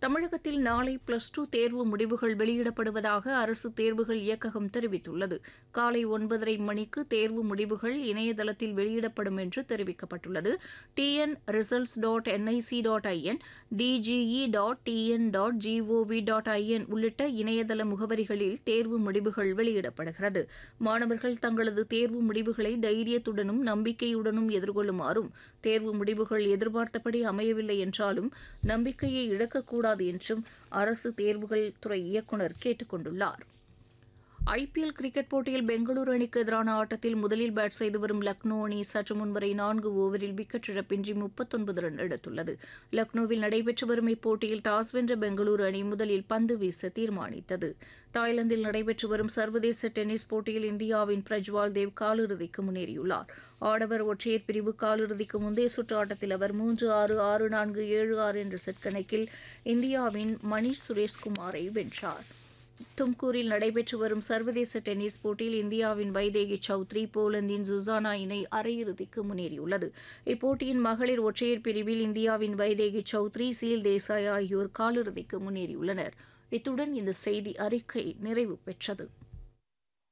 தமிழகத்தில் நாளை plus two தேர்வு முடிவுகள் வெளியிடப்படுவதாக அரசு தேர்வுகள் இயக்ககம் தெரிவித்துள்ளது காலை ஒன்பதரை மணிக்கு தேர்வு முடிவுகள் இணையதளத்தில் வெளியிடப்படும் என்று தெரிவிக்கப்பட்டுள்ளது TN results dot NIC dot IN DGE dot TN dot GOV dot IN உள்ளிட்ட இணையதள முகவரிகளில் தேர்வு முடிவுகள் வெளியிடப்படுகிறது மாணவர்கள் தங்களது தேர்வு முடிவுகளை தைரியத்துடனும் நம்பிக்கையுடனும் எதிர்கொள்ளுமாறும் தேர்வு முடிவுகள் எதிர்பார்த்தபடி அமையவில்லை என்றாலும் நம்பிக்கையை இழக்கக்கூடாது என்றும் அரசு தேர்வுகள் துறை இயக்குநர் கேட்டுக் கொண்டுள்ளார் ஐபிஎல் கிரிக்கெட் போட்டியில் பெங்களூரு அணிக்கு எதிரான ஆட்டத்தில் முதலில் பேட் செய்து வரும் லக்னோ அணி சற்று முன்வரை நான்கு ஓவரில் விக்கெட் இழப்பின்றி முப்பத்தொன்பது ரன் எடுத்துள்ளது லக்னோவில் நடைபெற்று வரும் இப்போட்டியில் டாஸ் வென்ற பெங்களூரு அணி முதலில் பந்து வீச தீர்மானித்தது தாய்லாந்தில் நடைபெற்று வரும் சர்வதேச டென்னிஸ் போட்டியில் இந்தியாவின் பிரஜ்வால் தேவ் காலிறுதிக்கு முன்னேறியுள்ளார் ஆடவர் ஒற்றையர் பிரிவு காலிறுதிக்கு முந்தைய சுற்று ஆட்டத்தில் அவர் மூன்று ஆறு ஆறு நான்கு ஏழு ஆறு என்ற செட் கணக்கில் இந்தியாவின் மணீஷ் சுரேஷ்குமாரை வென்றார் தும்கூரில் நடைபெற்று வரும் சர்வதேச டென்னிஸ் போட்டியில் இந்தியாவின் வைதேகி சௌத்ரி போலந்தின் சுசானா இணை அரையிறுதிக்கு முன்னேறியுள்ளது இப்போட்டியின் மகளிர் ஒற்றையர் பிரிவில் இந்தியாவின் வைதேகி சௌத்ரி சீல் தேசாய் ஆகியோர் காலிறுதிக்கு முன்னேறியுள்ளனர் இத்துடன் இந்த செய்தி அறிக்கை நிறைவு பெற்றது